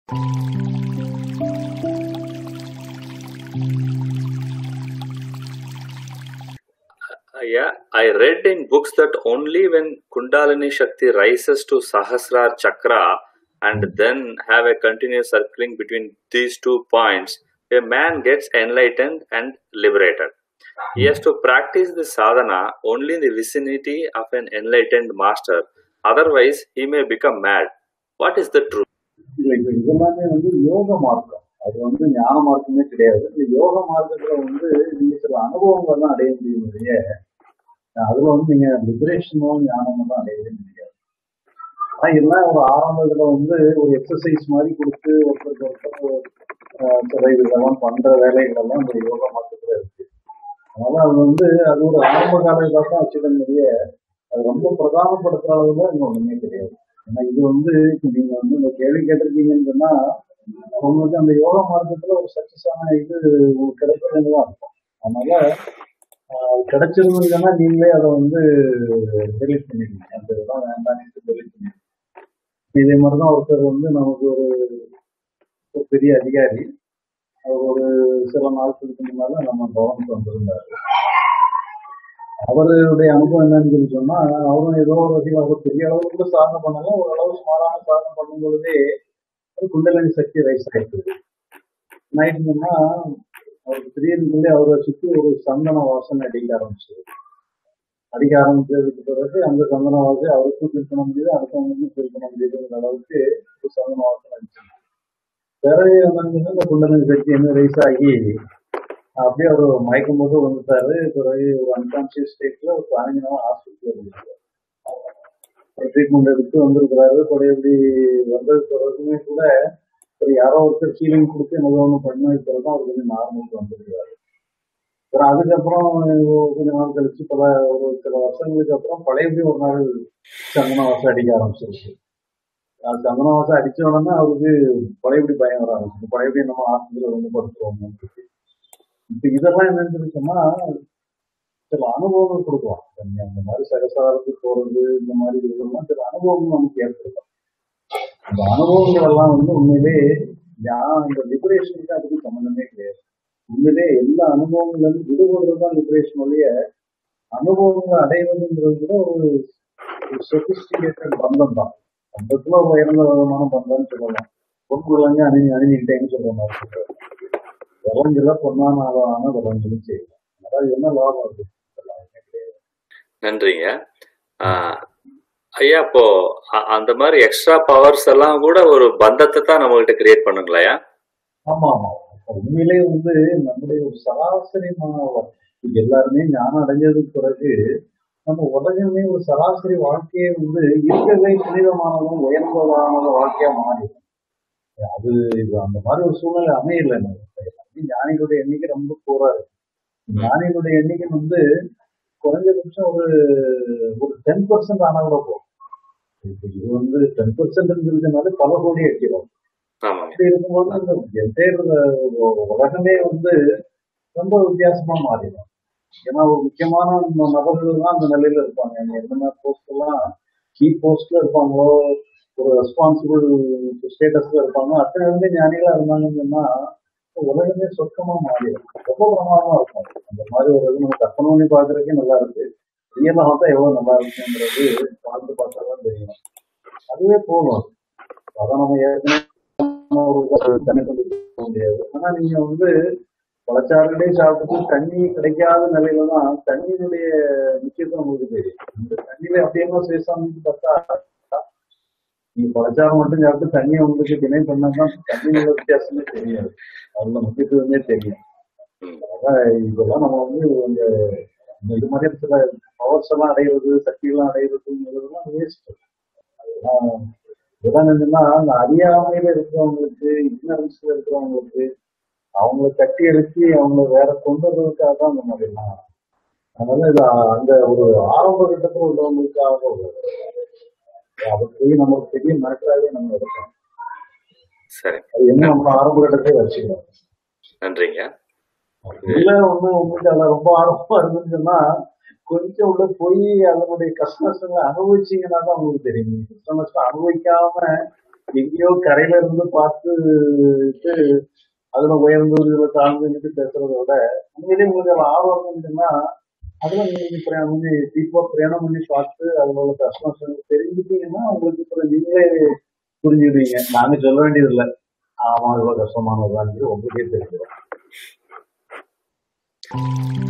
Uh, yeah, I read in books that only when Kundalini Shakti rises to Sahasrar Chakra and then have a continuous circling between these two points, a man gets enlightened and liberated. He has to practice the sadhana only in the vicinity of an enlightened master, otherwise, he may become mad. What is the truth? இல்ல இப்ப இதெல்லாமே வந்து யோக மார்க்கம் அது வந்து ஞான மார்க்கமே கிடையாது இந்த யோக மார்க்கத்துல வந்து நீங்க சில அனுபவங்கள் தான் அடைய முடியும் இல்லையே அதுல வந்து நீங்க லிபரேஷனோ ஞானமோ தான் அடையவே முடியாது ஆனா எல்லாம் ஒரு ஆரம்பத்துல வந்து ஒரு எக்ஸசைஸ் மாதிரி கொடுத்து ஒருத்தருக்கு ஒருத்தர் ஆஹ், சில இதெல்லாம் பண்ற வேலைகள் எல்லாம் இந்த யோக மார்க்கத்துல இருக்கு அதனால அது வந்து அது ஒரு ஆரம்ப காலத்துல தான் வச்சுக்கக்கூடிய அது ரொம்ப பிரதானப்படுத்துற அளவுல இங்க ஒண்ணுமே கிடையாது ஏன்னா இது வந்து இப்ப நீங்க வந்து இந்த கேள்வி கேட்டிருக்கீங்கன்னு சொன்னா உங்களுக்கு அந்த யோக மார்க்கத்துல ஒரு சக்சஸ் ஆன இது உங்களுக்கு கிடைச்சதுன்னு தான் இருக்கும் அதனால ஆஹ், அது கிடைச்சிருந்ததுன்னா நீங்களே அதை வந்து டெலிட் பண்ணிடுங்க அந்த இதெல்லாம் வேண்டாம்னு டெலிட் பண்ணிடுங்க இதே மாதிரிதான் ஒருத்தர் வந்து நமக்கு ஒரு ஒரு பெரிய அதிகாரி அவர் ஒரு சில நாட்களுக்கு முன்னால நம்ம கவர்மெண்ட் வந்திருந்தாரு அவருடைய அனுபவம் என்னன்னு சொல்லி சொன்னா அவரும் ஏதோ ஒரு வகையில் அவர் பெரிய அளவுக்கு கூட சாதனை பண்ணல ஓரளவு சுமாரான சாதனை பண்ணும் பொழுதே ஒரு குண்டலினி சக்தி ரைஸ் ஆயிடுது நைட்டுன்னா அவருக்கு திடீர்னு அவரை சுற்றி ஒரு சந்தன வாசனை அடிக்க ஆரம்பிச்சது அடிக்க ஆரம்பிச்சதுக்கு பிறகு அந்த சந்தன வாசனை அவருக்கும் ஃபீல் பண்ண முடியுது அடுத்தவங்களுக்கும் ஃபீல் பண்ண முடியுதுங்கிற அளவுக்கு ஒரு சந்தன வாசனை அடிச்சு பிறகு என்னன்னு இந்த குண்டலினி சக்தி என்ன ரைஸ் ஆகி அப்படியே அவர் மயக்கம் போது வந்துட்டாரு பிறகு ஒரு அன்கான்சியஸ் ஸ்டேட்ல ஒரு பதினஞ்சு நாள் ஹாஸ்பிட்டல் இருந்துச்சு ட்ரீட்மெண்ட் எடுத்து வந்திருக்கிறாரு பிறகு இப்படி வந்தது பிறகுமே கூட ஒரு யாரோ ஒருத்தர் ஃபீலிங் கொடுத்து எனக்கு ஒன்று பண்ணது பிறகு தான் அவர் கொஞ்சம் நார்மலுக்கு வந்திருக்கிறாரு அப்புறம் அதுக்கப்புறம் கொஞ்ச நாள் கழிச்சு பல ஒரு சில வருஷங்களுக்கு அப்புறம் பழையபடி ஒரு நாள் சந்தன வாசம் அடிக்க ஆரம்பிச்சிருச்சு அது சந்தன வாசம் அடிச்ச உடனே அவருக்கு பழையபடி பயம் வர ஆரம்பிச்சு பழையபடி நம்ம ஹாஸ்பிட்டல் வந்து படுத்துருவோம் இப்ப இதெல்லாம் என்னன்னு சொல்லி சொன்னா சில அனுபவங்கள் கொடுக்கலாம் நீங்க அந்த மாதிரி சகசாரத்துக்கு போறது இந்த மாதிரி இதெல்லாம் சில அனுபவங்கள் நமக்கு ஏற்படுத்தும் அந்த அனுபவங்கள் எல்லாம் வந்து உண்மையிலே யா- இந்த லிபரேஷனுக்கு அதுக்கு சம்மந்தமே கிடையாது உண்மையிலே எல்லா அனுபவங்கள்ல இருந்து விடுபடுறது தான் லிபரேஷன் ஒழிய அனுபவங்களை அடைவதுங்கிறது கூட ஒரு சொபிஸ்டிகேட்டட் பந்தம் தான் பந்தத்துல ஒரு உயர்ந்த விதமான பந்தம்னு சொல்லலாம் பொண்ணு விளங்க அணி அணிஞ்சுக்கிட்டேன்னு சொல்ற மாதிரி சொல்றாரு விளங்குல பொண்ணான ஆளான விளங்குன்னு செய்யலாம் அதாவது என்ன லாபம் இருக்கு இதெல்லாம் ஒண்ணுமே கிடையாது. நன்றிங்க ஆஹ், ஐயா இப்போ அ- அந்த மாதிரி எக்ஸ்ட்ரா பவர்ஸ் எல்லாம் கூட ஒரு பந்தத்தை தான் நம்மகிட்ட கிரியேட் பண்ணுங்களையா ஆமா ஆமா அப்ப உண்மையிலே வந்து நம்முடைய ஒரு சராசரி மாணவர் இது எல்லாருமே ஞானம் அடைஞ்சதுக்கு பிறகு நம்ம உலகமே ஒரு சராசரி வாழ்க்கையை வந்து இருக்கவே புனிதமானதும் உயர்ந்ததான வாழ்க்கையா மாறிடும் அது இது அந்த மாதிரி ஒரு சூழ்நிலை அமையல நமக்கு ஞானிகளுடைய எண்ணிக்கை ரொம்ப கூறா இருக்கு ஞானிகளுடைய எண்ணிக்கை வந்து குறைஞ்சபட்சம் ஒரு ஒரு டென் பர்சன்ட் ஆனா கூட போகும் இப்ப இது வந்து டென் பர்சன்ட் இருக்கிறதுனால பல கோடி அடிக்கிறோம் ஆமாங்க அப்படி இருக்கும்போது அந்த என்டையர் உலகமே வந்து ரொம்ப வித்தியாசமா மாறிடும் ஏன்னா ஒரு முக்கியமான ந- நபர்கள் தான் அந்த நிலையில இருப்பாங்க அவங்க என்னென்ன போஸ்ட் எல்லாம் கீ போஸ்ட்ல இருப்பாங்களோ ஒரு ரெஸ்பான்சிபிள் ஸ்டேட்டஸ்ல இருப்பாங்க அத்தனை வந்து ஞானிகளா இருந்தாங்கன்னு சொன்னா உலகமே சொர்க்கமா மாறிடும் ரொம்ப பிரமாதமா இருக்கும் அந்த மாதிரி ஒரு இது நம்ம கற்பனை பண்ணி பாக்குறதுக்கே நல்லா இருக்கு ரியலா பார்த்தா எவ்வளவு நல்லா இருக்குங்கிறது பார்த்து பார்த்தா தான் தெரியும் அதுவே போதும் அதான் நம்ம ஏற்கனவே ஒரு தண்ணி கொண்டு போக முடியாது ஆனா நீங்க வந்து பழச்சாறுகளே சாப்பிட்டு தண்ணி கிடைக்காத நிலையில தான் தண்ணியினுடைய முக்கியத்துவம் உங்களுக்கு தெரியும் இந்த தண்ணியில அப்படியே சேசாமின்னு பார்த்தா நீங்க பழச்சாறு மட்டும் சாப்பிட்டு தண்ணியை உங்களுக்கு திணை பண்ணாதான் தண்ணியோட வித்தியாசமே தெரியாது அதுல முக்கியத்துவமே தெரியும் ம். அதான் இதெல்லாம் நம்ம வந்து இந்த இந்த இது மாதிரி சில பவர்ஸ் எல்லாம் அடையிறது சக்தி எல்லாம் அடையிறதுங்கிறதுலாம் வேஸ்ட் அதெல்லாம் இதெல்லாம் என்னன்னா அந்த அறியாமையில இருக்கிறவங்களுக்கு ignorance-ல இருக்கிறவங்களுக்கு அவங்கள கட்டி எழுப்பி அவங்கள வேற கொண்டு வர்றதுக்காக தான் அந்த மாதிரி எல்லாம் அதனால இது அந்த ஒரு ஆரம்ப கட்டத்தில் உள்ளவங்களுக்காக உள்ளது அதை போய் நமக்கு பெரிய மேட்டராகவே நம்ம இருக்கோம் சரி அது என்ன நம்ம ஆரம்ப கட்டத்தை வச்சுக்கணும் நன்றிங்க இல்ல ஒண்ணு உங்களுக்கு அதுல ரொம்ப ஆர்வமா இருந்துன்னு சொன்னா கொஞ்சம் உள்ள போய் அதனுடைய கஷ்ட நஷ்டங்களை அனுபவிச்சீங்கன்னா தான் உங்களுக்கு தெரியும் கஷ்ட நஷ்டம் அனுபவிக்காம எங்கேயோ கரையில இருந்து பார்த்துட்டு அதுல உயர்ந்து இதுல தாழ்ந்துட்டு பேசுறத விட உண்மையிலேயே உங்களுக்கு அதுல ஆர்வம் இருந்துச்சுன்னா அதுல நீங்க பிரயாணம் பண்ணி டீப்பா பிரயாணம் பண்ணி பார்த்து அதுல உள்ள கஷ்டம் தெரிஞ்சுட்டீங்கன்னா உங்களுக்கு இப்ப நீங்களே புரிஞ்சுடுவீங்க நாங்க சொல்ல வேண்டியது இல்லை ஆமா இவ்வளவு கஷ்டமானதுதான் உங்களுக்கே தெரிஞ்சிடும்